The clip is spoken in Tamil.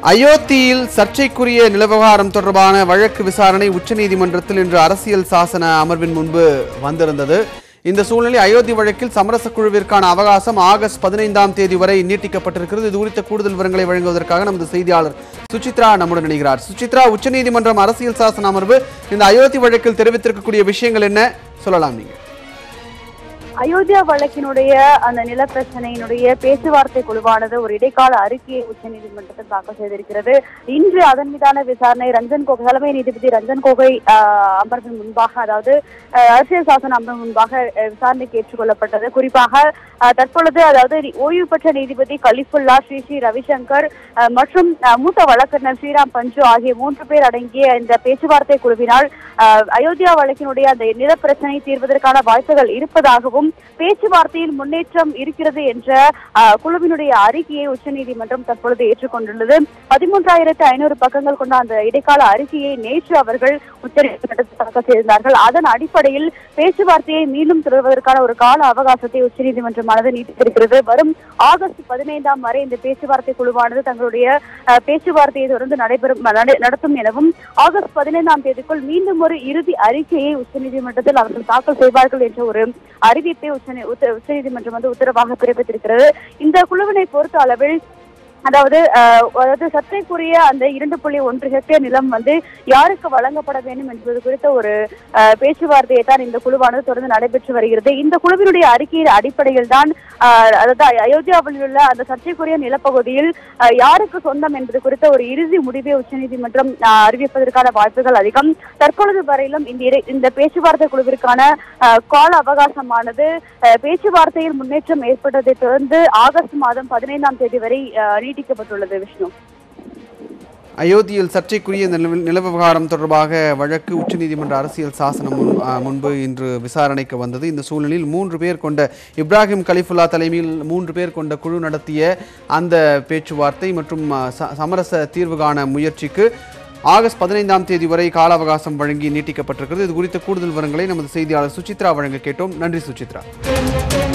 அயோத்தியில் சர்ச்சைக்குரிய நிலவிவகாரம் தொடர்பான வழக்கு விசாரணை உச்சநீதிமன்றத்தில் இன்று அரசியல் சாசன அமர்வின் முன்பு வந்திருந்தது இந்த சூழ்நிலை அயோத்தி வழக்கில் சமரச குழுவிற்கான அவகாசம் ஆகஸ்ட் பதினைந்தாம் தேதி வரை நீட்டிக்கப்பட்டிருக்கிறது இது குறித்த கூடுதல் விவரங்களை வழங்குவதற்காக நமது செய்தியாளர் சுசித்ரா நம்முடன் இணைகிறார் சுசித்ரா உச்சநீதிமன்றம் அரசியல் சாசன அமர்வு இந்த அயோத்தி வழக்கில் தெரிவித்திருக்கக்கூடிய விஷயங்கள் என்ன சொல்லலாம் நீங்க அயோத்தியா வழக்கினுடைய அந்த நில பிரச்சனையினுடைய பேச்சுவார்த்தை குழுவானது ஒரு இடைக்கால அறிக்கையை உச்சநீதிமன்றத்தில் தாக்கல் செய்திருக்கிறது இன்று அதன் மீதான விசாரணை ரஞ்சன் கோகோய் தலைமை நீதிபதி ரஞ்சன் கோகோய் ஆஹ், அமர்வின் முன்பாக அதாவது ஆஹ், அரசியல் சாசன அமர்வு முன்பாக ஆஹ், விசாரணைக்கு ஏற்றுக்கொள்ளப்பட்டது குறிப்பாக ஆஹ், தற்பொழுது அதாவது நீ- ஓய்வு பெற்ற நீதிபதி கலிஃபுல்லா ஸ்ரீ ஸ்ரீ ரவிசங்கர் ஆஹ், மற்றும் ஆஹ், மூத்த வழக்கறிஞர் ஸ்ரீராம் பஞ்சு ஆகிய மூன்று பேர் அடங்கிய இந்த பேச்சுவார்த்தை குழுவினால் ஆஹ், அயோத்தியா வழக்கினுடைய அந்த நில பிரச்சனை தீர்வதற்கான வாய்ப்புகள் இருப்பதாகவும் பேச்சுவார்த்தையில் முன்னேற்றம் இருக்கிறது என்ற ஆஹ், குழுவினுடைய அறிக்கையை உச்சநீதிமன்றம் தற்பொழுது ஏற்றுக்கொண்டுள்ளது பதிமூன்றாயிரத்து ஐநூறு பக்கங்கள் கொண்ட அந்த இடைக்கால அறிக்கையை நேற்று அவர்கள் உச்சநீதிமன்றத்தில் தாக்கல் செய்திருந்தார்கள் அதன் அடிப்படையில் பேச்சுவார்த்தையை மீண்டும் தொடர்வதற்கான ஒரு கால அவகாசத்தை உச்சநீதிமன்றமானது நீட்டித்திருக்கிறது வரும் ஆகஸ்ட் பதினைந்தாம் வரை இந்த பேச்சுவார்த்தை குழுவானது தங்களுடைய ஆஹ், பேச்சுவார்த்தையை தொடர்ந்து நடைபெறும் நட- நடத்தும் எனவும் ஆகஸ்ட் பதினைந்தாம் தேதிக்குள் மீண்டும் ஒரு இறுதி அறிக்கையை உச்சநீதிமன்றத்தில் அவர்கள் தாக்கல் செய்வார்கள் என்ற ஒரு அறிவிப்பை உச்ச உச்சநீதிமன்றம் வந்து உத்தரவாக பிறப்பித்திருக்கிறது இந்த குழுவினை பொறுத்த அளவில் அதாவது ஆஹ், அதாவது சர்ச்சைக்குரிய அந்த இரண்டு புள்ளி ஒன்று ஹெக்டேர் நிலம் வந்து யாருக்கு வழங்கப்பட வேண்டும் என்பது குறித்த ஒரு ஆஹ், பேச்சுவார்த்தையை தான் இந்த குழுவானது தொடர்ந்து நடைபெற்று வருகிறது இந்த குழுவினுடைய அறிக்கையின் அடிப்படையில் தான் ஆஹ், அதாவது அயோத்தியாவில் உள்ள அந்த சர்ச்சைக்குரிய நிலப்பகுதியில் ஆஹ், யாருக்கு சொந்தம் என்பது குறித்த ஒரு இறுதி முடிவை உச்சநீதிமன்றம் ஆஹ், அறிவிப்பதற்கான வாய்ப்புகள் அதிகம் தற்பொழுது வரையிலும் இந்த இறை- இந்த பேச்சுவார்த்தை குழுவிற்கான ஆஹ், கால அவகாசமானது ஆஹ், பேச்சுவார்த்தையில் முன்னேற்றம் ஏற்பட்டதை தொடர்ந்து ஆகஸ்ட் மாதம் பதினைந்தாம் தேதி வரை ஆஹ், நீட்டிக்கப்பட்டுள்ளது விஷ்ணு அயோத்தியில் சர்ச்சைக்குரிய இந்த நில- நில விவகாரம் தொடர்பாக வழக்கு உச்சநீதிமன்ற அரசியல் சாசனம் முன்- ஆ, முன்பு இன்று விசாரணைக்கு வந்தது இந்த சூழ்நிலையில் மூன்று பேர் கொண்ட இப்ராஹிம் கலிஃபுல்லா தலைமையில் மூன்று பேர் கொண்ட குழு நடத்திய அந்த பேச்சுவார்த்தை மற்றும் ஆ, ச- சமரச தீர்வு காண முயற்சிக்கு ஆகஸ்ட் பதினைந்தாம் தேதி வரை கால அவகாசம் வழங்கி நீட்டிக்கப்பட்டிருக்கிறது இது குறித்த கூடுதல் விவரங்களை நமது செய்தியாளர் சுசித்ரா வழங்க கேட்டோம் நன்றி சுசித்ரா